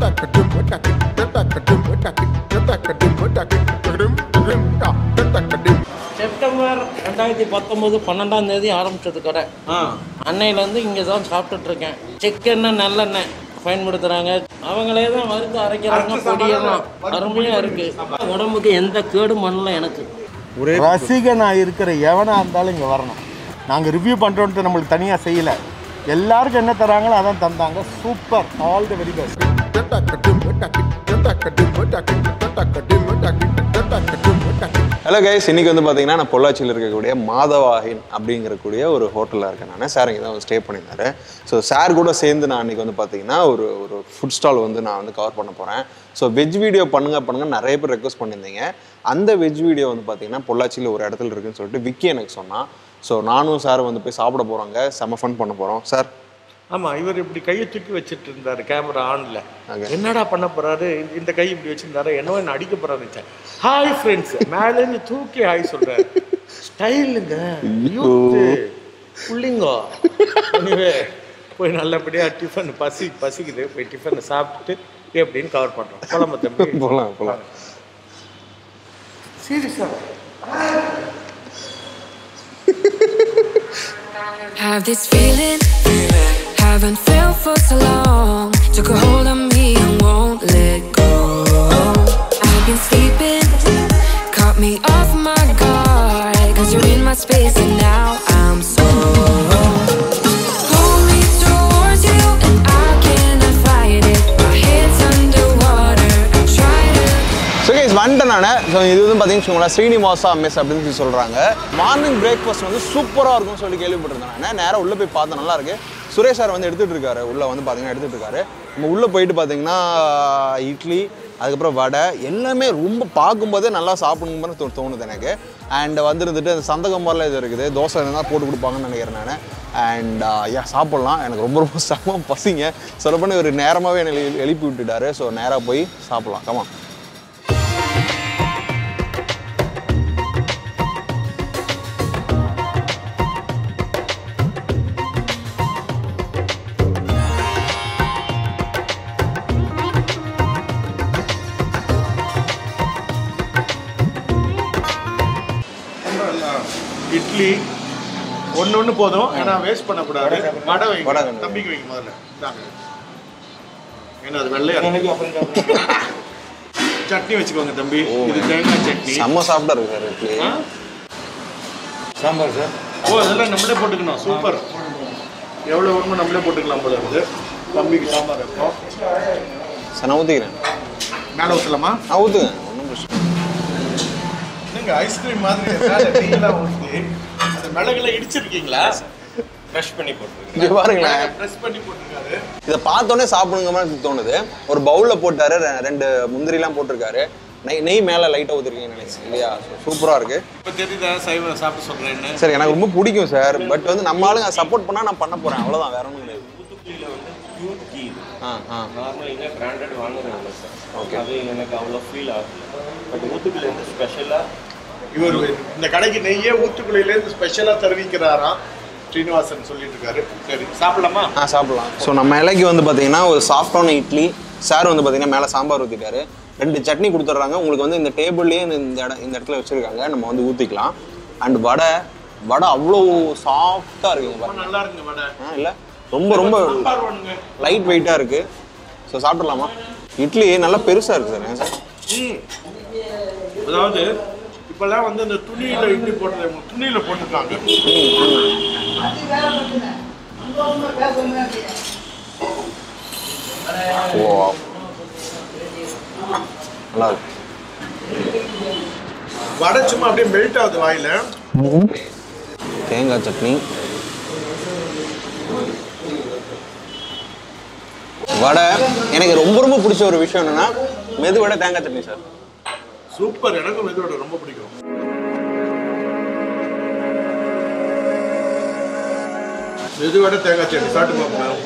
September ரெண்டாயிரத்தி பத்தொம்போது பன்னெண்டாம் தேதி ஆரம்பிச்சது கடை அன்னையிலேருந்து இங்கே தான் சாப்பிட்டுட்டு இருக்கேன் செக்கெண்ணெய் நல்லெண்ணெய் பயன்படுத்துகிறாங்க அவங்களே தான் வறுத்து அரைக்கிறாங்க பொடியெல்லாம் அருமையாக இருக்குது உடம்புக்கு எந்த கேடும் பண்ணல எனக்கு ரசிகனா இருக்கிற எவனா இருந்தாலும் இங்கே வரணும் நாங்கள் ரிவ்யூ பண்ணுறோன்ட்டு நம்மளுக்கு தனியாக செய்யலை எல்லாருக்கும் என்ன தராங்களோ அதான் தந்தாங்க super all the very best hello guys இன்னைக்கு வந்து பார்த்தீங்கன்னா நான் பொள்ளாச்சியில் இருக்கக்கூடிய மாதவாகின் அப்படிங்கிறக்கூடிய ஒரு ஹோட்டலில் இருக்கேன் நான் சார் இங்கே தான் ஸ்டே பண்ணியிருந்தாரு ஸோ சார் கூட சேர்ந்து நான் இன்னைக்கு வந்து பார்த்தீங்கன்னா ஒரு ஒரு ஃபுட் ஸ்டால் வந்து நான் வந்து கவர் பண்ண போகிறேன் ஸோ வெஜ் வீடியோ பண்ணுங்க பண்ணுங்க நிறைய பேர் ரெக்வஸ்ட் பண்ணியிருந்தீங்க அந்த வெஜ் வீடியோ வந்து பார்த்தீங்கன்னா பொள்ளாச்சியில் ஒரு இடத்துல இருக்குன்னு சொல்லிட்டு விக்கி எனக்கு சொன்னான் ஸோ நானும் சார் வந்து போய் சாப்பிட போகிறாங்க செம ஃபன் பண்ண போகிறோம் சார் ஆமா இவர் இப்படி கையை தூக்கி வச்சுட்டு இருந்தாரு கேமரா ஆன்ல Okay. என்னடா பண்ண போறாரு இந்த- இந்த கை இப்படி வச்சிருந்தாரு என்னவோ என்ன அடிக்க போறாரு ஹாய் ஃப்ரெண்ட்ஸ் மேல இருந்து தூக்கி ஹாய் சொல்றாரு ஸ்டைலுங்க புள்ளிங்கோ எனிவே போய் நல்லபடியா டிஃபன் பசி பசிக்குது போய் டிஃபனை சாப்பிட்டுட்டு எப்படின்னு கவர் பண்றோம் குழம்பு தம்பி போகலாம் போகலாம் சீரியஸா Have this feeling, haven't felt for so long. Took a hold of me and won't let go. I've been sleeping, caught me off my guard. Cause you're in my space and now I'm so. Pull me towards you and I cannot fight it. My head's underwater. I try to. So guys வந்துட்டேன் நான் so இது வந்து பார்த்தீங்கன்னு வச்சுக்கோங்களேன் Srinivasa mess அப்படின்னு சொல்லி சொல்கிறாங்க morning breakfast வந்து சூப்பராக இருக்கும்னு சொல்லி கேள்விப்பட்டிருந்தேன் நான் நேராக உள்ளே போய் பார்த்தேன் நல்லா இருக்கு சுரேஷ் சார் வந்து எடுத்துகிட்டு இருக்காரு உள்ளே வந்து பார்த்தீங்கன்னா எடுத்துகிட்டு இருக்காரு நம்ம உள்ளே போயிட்டு பார்த்தீங்கன்னா இட்லி அதுக்கப்புறம் வடை எல்லாமே ரொம்ப பார்க்கும்போதே நல்லா சாப்பிடணும்னு தோ தோணுது எனக்கு அண்ட் வந்துருந்துட்டு அந்த சந்தகம்பரில் இது இருக்குது தோசை இருந்தால் போட்டு கொடுப்பாங்கன்னு நினைக்கிறேன் நான் அண்ட் யா சாப்பிட்லாம் எனக்கு ரொம்ப ரொம்ப செம பசிங்க சொல்லப்போனால் ஒரு நேரமாகவே என்னை எழு- எழுப்பி விட்டுட்டாரு ஸோ நேராக போய் சாப்பிட்லாம் கமா இட்லி ஒன்று ஒன்று போதும் ஏன்னா வேஸ்ட் பண்ணக்கூடாது வடை வைங்க வடை வேணும். தம்பிக்கு வைங்க முதல்ல இந்தாங்க. ஏன்னா அது வெள்ளையா இருக்கு. சட்னி வச்சுக்கோங்க தம்பி இது தேங்காய் சட்னி செம்ம சாப்பிட்டா இருக்கு சார் இட்லி ஆ? சாம்பார் சார் ஓ அதெல்லாம் நம்மளே போட்டுக்கணும் சூப்பர் எவ்வளோ வேணுமோ நம்மளே போட்டுக்கலாம் போல இருக்குது தம்பிக்கு சாம்பார் வைப்போம் சார் நான் ஊற்றிக்கிறேன் மேலே ஊற்றலாமா நான் ஊற்றுங்க ஒன்றும் பிரச்சனை இல்லை. நீங்க ஐஸ்கிரீம் மாதிரி மேலே நெய்யெல்லாம் ஊற்றி அந்த மிளகுல இடிச்சிருக்கீங்களா ப்ரெஷ் பண்ணி போட்டுருக்கேன் இங்க பாருங்களேன் ப்ரெஸ் பண்ணி போட்டிருக்காரு இதை பார்த்தோன்னே சாப்பிடுங்க மாதிரி தோணுது ஒரு பவுலில் போட்டாரு ரெ- ரெண்டு முந்திரிலாம் போட்டிருக்காரு நெய் நெய் மேலே லைட்டாக ஊற்றிருக்கீங்கன்னு நினைக்கிறேன் இல்லையா சூப்பராக இருக்கு இப்போ தெரியுதா சைவம் சாப்பிட்டு சொல்கிறேன்னு சார் எனக்கு ரொம்ப பிடிக்கும் சார் பட் வந்து நம்ம ஆளுங்க சப்போர்ட் பண்ணால் நான் பண்ண போகிறேன் அவ்வளோதான் வேற ஒன்றும் கிடையாது தூத்துக்குடியில் வந்து பியூர் கீ ஆ ஆ நார்மல் இங்கே பிராண்டட் வாங்குறாங்க சார் Okay. அது எனக்கு அவ்வளோ ஃபீல் ஆகல பட் ஊத்துக்குள்ள இருந்து ஸ்பெஷலாக இவர் இந்த கடைக்கு நெய்யே ஊத்துக்குழியிலேருந்து ஸ்பெஷலாக தருவிக்கிறாராம் ஸ்ரீனிவாசன் சொல்லிட்டு இருக்காரு சரி சாப்பிடலாமா ஆ சாப்பிடலாம் ஸோ நம்ம இலைக்கு வந்து பார்த்தீங்கன்னா ஒரு சாஃப்டான இட்லி சார் வந்து பார்த்தீங்கன்னா மேலே சாம்பார் ஊற்றிட்டாரு ரெண்டு சட்னி கொடுத்துட்றாங்க உங்களுக்கு வந்து இந்த டேபிள்லேயே இந்த இந்த இடம் இந்த இடத்துல வச்சுருக்காங்க நம்ம வந்து ஊற்றிக்கலாம் அண்ட் வடை வடை அவ்வளோ சாஃப்டாக இருக்குங்க ரொம்ப பாருங்க நல்லா இருக்குங்க வடை ஆ இல்லை ரொம்ப ரொம்ப சாம்பார் ஒண்ணுங்க லைட் வெயிட்டாக இருக்குது ஸோ சாப்பிட்றலாமா இட்லி நல்லா பெருசாக இருக்குது சார் ஏன் சார் ம். அதாவது இப்பெல்லாம் வந்து இந்த துணியில இட்லி போட்டு துணியில போட்டுருக்காங்க ஓ நல்லா இருக்கு வடை சும்மா அப்படியே மெல்ட் ஆகுது வாயில தேங்காய் சட்னி வடை எனக்கு ரொம்ப ரொம்ப பிடிச்ச ஒரு விஷயம் என்னன்னா மெது வடை தேங்காய் சட்னி சார் சூப்பர் எனக்கும் இதோட ரொம்ப பிடிக்கும் இது விட தேங்காய் சட்னி சாப்பிட்டு பார்ப்போம்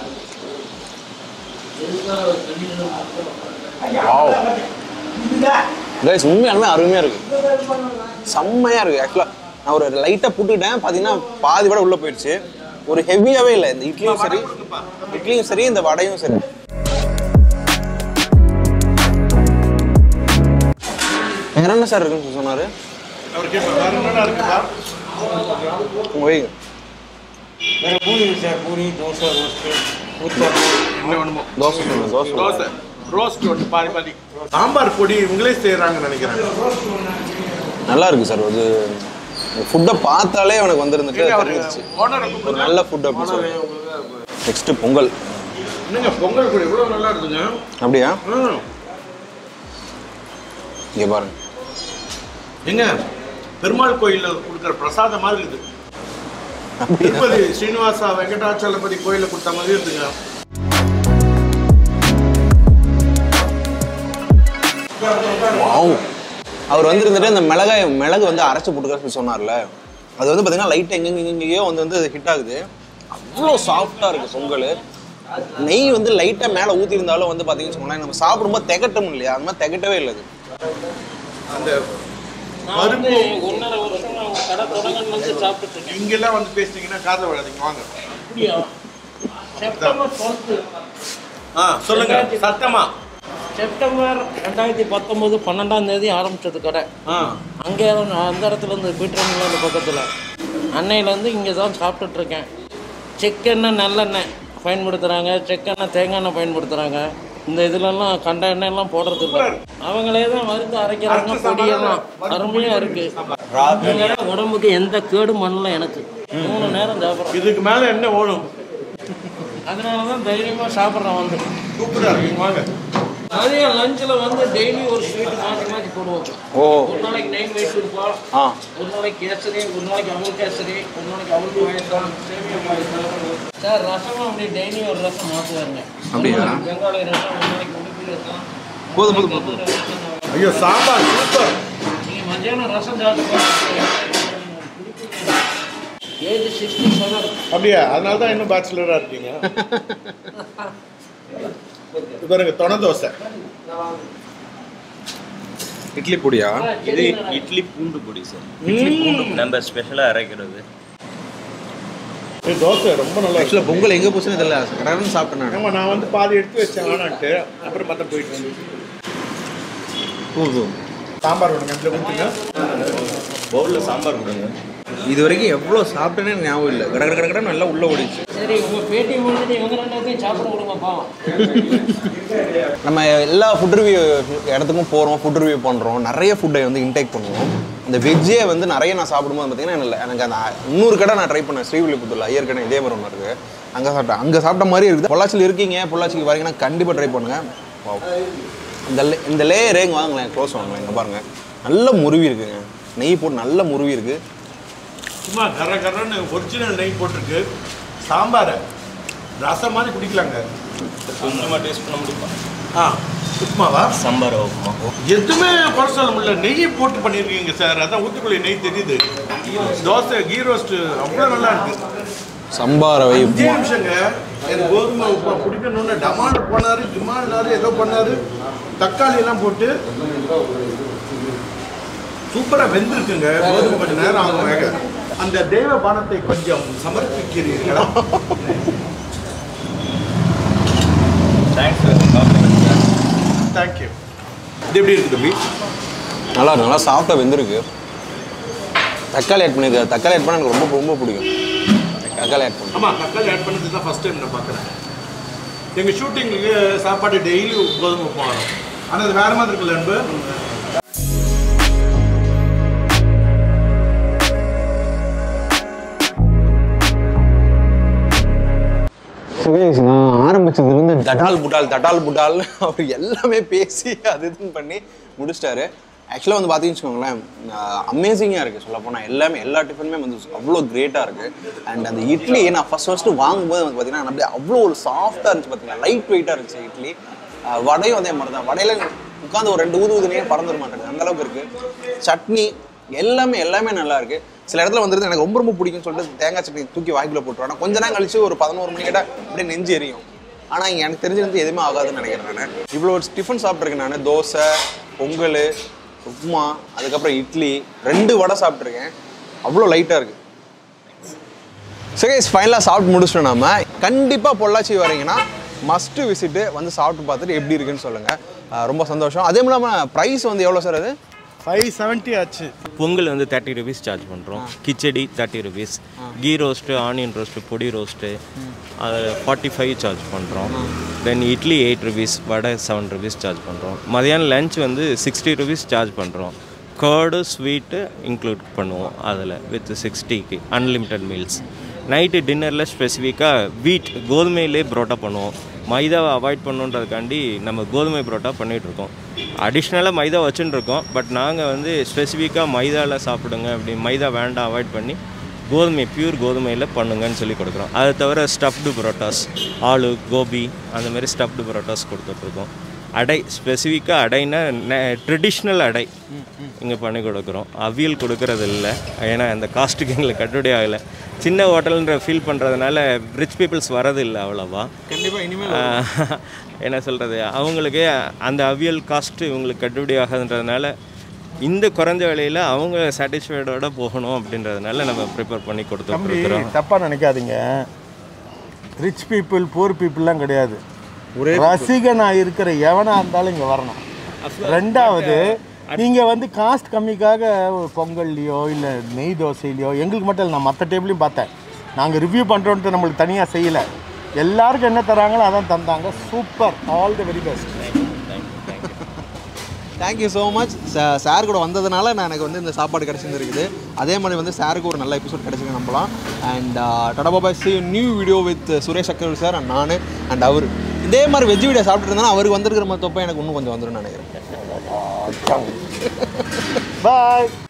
வாவ் கைஸ் உண்மையாலுமே அருமையாக இருக்கு செம்மையாக இருக்கு ஆக்சுவலாக நான் ஒரு லைட்டாக புட்டுக்கிட்டேன் பார்த்தீங்கன்னா பாதி வடை உள்ளே போயிடுச்சு ஒரு ஹெவியாகவே இல்லை இந்த இட்லியும் சரி இட்லியும் சரி இந்த வடையும் சரி வேற என்ன சார் இருக்குன்னு சொன்னாரு அவர் கேட்பார் வேற என்னடா இருக்குப்பா உங்க வைங்க வேற பூரி சார் பூரி தோசை ரோஸ்ட்டு ஊத்தாப்பு என்ன வேணுமோ தோசை சொல்லுங்க தோசை தோசை ரோஸ்ட் ஒன்று பாதி பாதி சாம்பார் பொடி இவங்களே செய்கிறாங்கன்னு நினைக்கிறேன் நல்லா இருக்கு சார் அது ஃபுட்டை பார்த்தாலே எனக்கு வந்திருந்துட்டு அவர் தெரிஞ்சிச்சு ஓனரை ஒரு கூப்பிடுங்க நல்ல ஃபுட் அப்படின்னு சொல்லி நெக்ஸ்ட் பொங்கல் என்னங்க பொங்கல் பொடி இவ்வளோ நல்லா இருக்குங்க அப்படியா ம். இங்க பாருங்க எங்க பெருமாள் கோயிலில் கொடுக்குற பிரசாதம் மாதிரி இருக்குது திருப்பதி ஸ்ரீனிவாசா வெங்கடாச்சலபதி கோயிலில் கொடுத்த மாதிரி இருக்குங்க வாவ் அவர் வந்து இருந்துட்டு அந்த மிளகாய் மிளகு வந்து அரைச்சு போட்டுக்க சொல்லி சொன்னார்ல அது வந்து பார்த்தீங்கன்னா லைட்டாக எங்கெங்க எங்கேயோ வந்து வந்து ஹிட் ஆகுது அவ்வளோ சாஃப்டாக இருக்குது பொங்கல் நெய் வந்து லைட்டாக மேலே ஊற்றிருந்தாலும் வந்து பார்த்தீங்கன்னு சொன்னா நம்ம சாப்பிடும்போது திகட்டும் இல்லையா அந்த மாதிரி திகட்டவே இல்லை அது அந்த நான் வந்து ஒன்றரை வருஷம் நான் உங்க கடை தொடங்கன்னு வந்து சாப்பிட்டுட்டு இருக்கேன் இங்கெல்லாம் வந்து பேசுனீங்கன்னா காதை விடாதீங்க வாங்க அப்படியா செப்டம்பர் டுவெல்த்து ஆ சொல்லுங்க சத்தமா செப்டம்பர் ரெண்டாயிரத்தி பத்தொம்போது பன்னெண்டாம் தேதி ஆரம்பிச்சது கடை ஆ அங்கே அந்த இடத்துல இருந்து பீட்ரன்லேருந்து பக்கத்தில் அன்னையிலேருந்து இங்கே தான் சாப்பிட்டுட்டு இருக்கேன் செக்கெண்ணெய் நல்லெண்ணெய் பயன்படுத்துகிறாங்க செக்கெண்ணெய் தேங்காய் எண்ணெய் பயன்படுத்துகிறாங்க இந்த இதுலலாம் கண்ட எண்ணெயெல்லாம் போடுறது இல்லை அவங்களே தான் வறுத்து அரைக்கிறாங்க பொடியெல்லாம் அருமையாக இருக்குது உடம்புக்கு எந்த கேடும் பண்ணல எனக்கு மூணு நேரம் சாப்பிட்றேன் இதுக்கு மேல என்ன ஓடும் அதனால தான் தைரியமாக சாப்பிட்றேன் வந்து சூப்பரா இருக்கு வாங்க மதியம் லஞ்சில் வந்து டெய்லி ஒரு ஸ்வீட் மாற்றி மாற்றி போடுவோம் ஓ ஒரு நாளைக்கு நெய் மைசூர்பா ஆ ஒரு நாளைக்கு கேசரி ஒரு நாளைக்கு அமுல் கேசரி ஒரு நாளைக்கு அமுல் பாயசம் சேமியா பாயசம் சார் ரசம் அப்படி டெய்லி ஒரு ரசம் மாற்றுவாருங்க அப்படியா? பெங்காலி ரசம் ஒரு நாளைக்கு உடுப்பி ரசம் போதும், போதும், போதும். ஐயோ சாம்பார் சூப்பர் நீங்கள் மத்தியானம் ரசம் சாப்பிட்டு ஏஜ் சிக்ஸ்டி செவன் அப்படியா அதனால தான் இன்னும் பேச்சுலரா இருக்கீங்க இது பாருங்க தொண தோசை இட்லி பொடியா இது இட்லி பூண்டு பொடி சார் இட்லி பூண்டு நம்ம ஸ்பெஷலாக அரைக்கிறது இது தோசை ரொம்ப நல்லா இருக்கு ஆக்சுவலாக பொங்கல் எங்கே போச்சுன்னு தெரியல கடற்கரை சாப்பிட்டேன் நான் ஆமா நான் வந்து பாதி எடுத்து வச்சேன் வேணான்ட்டு அப்புறம் பார்த்தா போயிட்டு வந்து போதும் சாம்பார் ஒன்று கண்டிப்பாக கொடுத்துங்க பவுலில் சாம்பார் கொடுங்க இது வரைக்கும் எவ்வளோ சாப்பிட்டேனே எனக்கு ஞாபகம் இல்லை கட கட கட கடன்னு நல்லா உள்ள ஓடிச்சு சரி உங்கள் பேட்டி முடிஞ்சுட்டு இவங்க ரெண்டாத்தையும் சாப்பிட கொடுங்க பாவம் நம்ம எல்லா ஃபுட் ரிவ்யூ இடத்துக்கும் போகிறோம் ஃபுட் ரிவ்யூ பண்ணுறோம் நிறைய ஃபுட்டை வந்து இன்டேக் பண்ணுவோம் இந்த வெஜ்ஜே வந்து நிறைய நான் சாப்பிடும்போது பார்த்தீங்கன்னா இல்லை எனக்கு அந்த இன்னொரு கடை நான் ட்ரை பண்ணேன் ஸ்ரீவில்லிபுத்தூரில் ஐயர் கடை இதே மாதிரி ஒன்று இருக்குது அங்கே சாப்பிட்டேன் அங்கே சாப்பிட்ட மாதிரி இருக்குது பொள்ளாச்சியில் இருக்கீங்க பொள்ளாச்சிக்கு வரீங்கன்னா கண்டிப்பாக ட்ரை பண்ணுங்கள் Wow. இந்த லே இந்த லேயரே இங்கே வாங்களேன் க்ளோஸ் வாங்களேன் இங்கே பாருங்கள் நல்ல முருவி இருக்குங்க நெய் போட்டு நல்ல முருவி இருக்குது சும்மா கர கரன்னு ஒரிஜினல் நெய் போட்டிருக்கு சாம்பாரை ரசம் மாதிரி குடிக்கலாங்க கொஞ்சமாக டேஸ்ட் பண்ண முடியுமா ஆ உப்புமாவா சாம்பார் உப்புமா எதுவுமே குறை சொல்ல முடியல நெய்யை போட்டு பண்ணியிருக்கீங்க சார் அதான் ஊத்துக்குள்ளி நெய் தெரியுது தோசை கீ ரோஸ்ட் அவ்வளோ நல்லா இருக்கு சம்பார வை அஞ்சே நிமிஷங்க எனக்கு கோதுமை உப்புமா பிடிக்கணும்னு டமால் போனாரு டிமாண்டாரு ஏதோ பண்ணாரு தக்காளி எல்லாம் போட்டு சூப்பரா வெந்திருக்குங்க கோதுமை கொஞ்சம் நேரம் ஆகும் வேக அந்த தெய்வ பானத்தை கொஞ்சம் சமர்ப்பிக்கிறீர்களா thanks sir coffee sir thank you இது எப்படி இருக்கு தம்பி நல்லா இருக்கு நல்லா சாஃப்டாக வெந்திருக்கு தக்காளி ஆட் பண்ணியிருக்காரு தக்காளி ஆட் பண்ண எனக்கு ரொம்ப ரொம்ப பிடிக்கும் தக்காளி ஆட் பண்ணி ஆமா தக்காளி ஆட் பண்ணது தான் ஃபர்ஸ்ட் டைம் நான் பார்க்குறேன் எங்க ஷூட்டிங்க்கு சாப்பாடு டெய்லி கோதுமை போகணும் ஆனால் அது வேற மாதிரி இருக்குல்ல அன்பு சுகேஷ் நான் ஆரம்பிச்சதுலேருந்து தடால் புடால் தடால் புடால் அவர் எல்லாமே பேசி அது இதுன்னு பண்ணி முடிச்சிட்டாரு ஆக்சுவலாக வந்து பார்த்தீங்கன்னு வச்சுக்கோங்களேன் அமேசிங்காக இருக்குது சொல்ல போனால் எல்லாமே எல்லா டிஃபனுமே வந்து அவ்வளோ கிரேட்டாக இருக்குது அண்ட் அந்த இட்லி நான் ஃபஸ்ட் ஃபஸ்ட்டு வாங்கும்போது வந்து பார்த்தீங்கன்னா அப்படியே அவ்வளோ ஒரு சாஃப்டாக இருந்துச்சு பார்த்தீங்கன்னா லைட் வெயிட்டாக இருந்துச்சு இட்லி அஹ் வடையும் அதே மாதிரி தான் வடையில உட்காந்து ஒரு ரெண்டு ஊது ஊதுனே பறந்துட மாட்டேங்குது அந்த அளவுக்கு இருக்குது சட்னி எல்லாமே எல்லாமே நல்லா இருக்கு சில இடத்துல வந்துருந்து எனக்கு ரொம்ப ரொம்ப பிடிக்கும்னு சொல்லிட்டு தேங்காய் சட்னி தூக்கி வாய்க்குள்ள போட்டுருவேன் ஆனா கொஞ்ச நேரம் கழிச்சு ஒரு பதினோரு மணி கிட்ட அப்படியே நெஞ்சு எரியும் ஆனால் இங்கே எனக்கு தெரிஞ்சிருந்து எதுவுமே ஆகாதுன்னு நினைக்கிறேன் நான் இவ்வளோ டிஃபன் சாப்பிட்ருக்கேன் நான் தோசை பொங்கல் உப்புமா அதுக்கப்புறம் இட்லி ரெண்டு வடை சாப்பிட்ருக்கேன் அவ்வளோ லைட்டாக இருக்குது சரி ஃபைனலாக சாப்பிட்டு முடிச்சிட்டோம் நாம கண்டிப்பாக பொள்ளாச்சி வரீங்கன்னா மஸ்ட்டு விசிட்டு வந்து சாப்பிட்டு பார்த்துட்டு எப்படி இருக்குன்னு சொல்லுங்கள் ரொம்ப சந்தோஷம் அதே இல்லாமல் ப்ரைஸ் வந்து எவ்வளோ சார் அது ஃபைவ் செவன்ட்டி ஆச்சு பொங்கல் வந்து தேர்ட்டி ருபீஸ் சார்ஜ் பண்ணுறோம் khichdi thirty rupees ghee roast onion roast podi roast அது ஃபார்ட்டி ஃபைவ் சார்ஜ் பண்ணுறோம் then idli eight rupees vada seven rupees charge பண்ணுறோம் மதியானம் லஞ்ச் வந்து சிக்ஸ்டி ருபீஸ் சார்ஜ் பண்ணுறோம் கர்டு ஸ்வீட்டு இன்க்ளூட் பண்ணுவோம் அதில் வித் சிக்ஸ்டிக்கு அன்லிமிட்டெட் மீல்ஸ் நைட்டு டின்னரில் ஸ்பெசிஃபிக்காக வீட் கோதுமையிலே புரோட்டா பண்ணுவோம் மைதாவை அவாய்ட் பண்ணுன்றதுக்காண்டி நம்ம கோதுமை புரோட்டா பண்ணிகிட்ருக்கோம் அடிஷ்னலாக மைதா வச்சுட்டு இருக்கோம் பட் நாங்கள் வந்து ஸ்பெசிஃபிக்காக மைதாவில் சாப்பிடுங்க அப்படி மைதா வேண்டாம் அவாய்ட் பண்ணி கோதுமை பியூர் கோதுமையில் பண்ணுங்கன்னு சொல்லி கொடுக்குறோம் அதை தவிர ஸ்டஃப்டு பரோட்டாஸ் ஆலு கோபி அந்த மாதிரி ஸ்டஃப்டு பரோட்டாஸ் கொடுத்துட்ருக்கோம் அடை ஸ்பெசிஃபிக்காக அடைனா ட்ரெடிஷ்னல் அடை இங்கே பண்ணி கொடுக்குறோம் அவியல் கொடுக்கறது இல்லை ஏன்னா அந்த காஸ்ட்டுக்கு எங்களுக்கு கட்டுப்படி ஆகலை சின்ன ஹோட்டல்ன்ற ஃபீல் பண்ணுறதுனால ரிச் பீப்புள்ஸ் வரது இல்லை அவ்வளோவா கண்டிப்பாக இனிமேல் என்ன சொல்கிறது அவங்களுக்கு அந்த அவியல் காஸ்ட்டு இவங்களுக்கு கட்டுப்படி ஆகாதுன்றதுனால இந்த குறைஞ்ச விலையில் அவங்க சாட்டிஸ்ஃபைடோட போகணும் அப்படின்றதுனால நம்ம ப்ரிப்பேர் பண்ணி தம்பி கொடுத்துட்ருக்குறோம் தப்பாக நினைக்காதீங்க ரிச் பீப்புள் புவர் பீப்புளெலாம் கிடையாது ரசிகனாக இருக்கிற எவனா இருந்தாலும் இங்கே வரணும் ரெண்டாவது நீங்கள் வந்து காஸ்ட் கம்மிக்காக ஒரு பொங்கல்லையோ இல்லை நெய் தோசையிலையோ எங்களுக்கு மட்டும் இல்லை நான் மற்ற டேபிளையும் பார்த்தேன் நாங்கள் ரிவ்யூ பண்ணுறோன்ட்டு நம்மளுக்கு தனியாக செய்யலை எல்லாருக்கும் என்ன தராங்களோ அதான் தந்தாங்க super all the very best thank you so much sir கூட வந்ததுனால நான் எனக்கு வந்து இந்த சாப்பாடு கிடச்சிருந்துருக்குது அதே மாதிரி வந்து சாருக்கு ஒரு நல்ல எபிசோட் கிடச்சிருக்கு நம்பலாம் and tata bye bye see new video with Suresh Akkar sir and நான் அண்ட் அவர் இதே மாதிரி வெஜ் வீடியோ சாப்பிட்டு இருந்தாலும் அவருக்கு வந்திருக்கிற மாதிரி தொப்பை எனக்கு இன்னும் கொஞ்சம் வந்துடும் நினைக்கிறேன் பாய்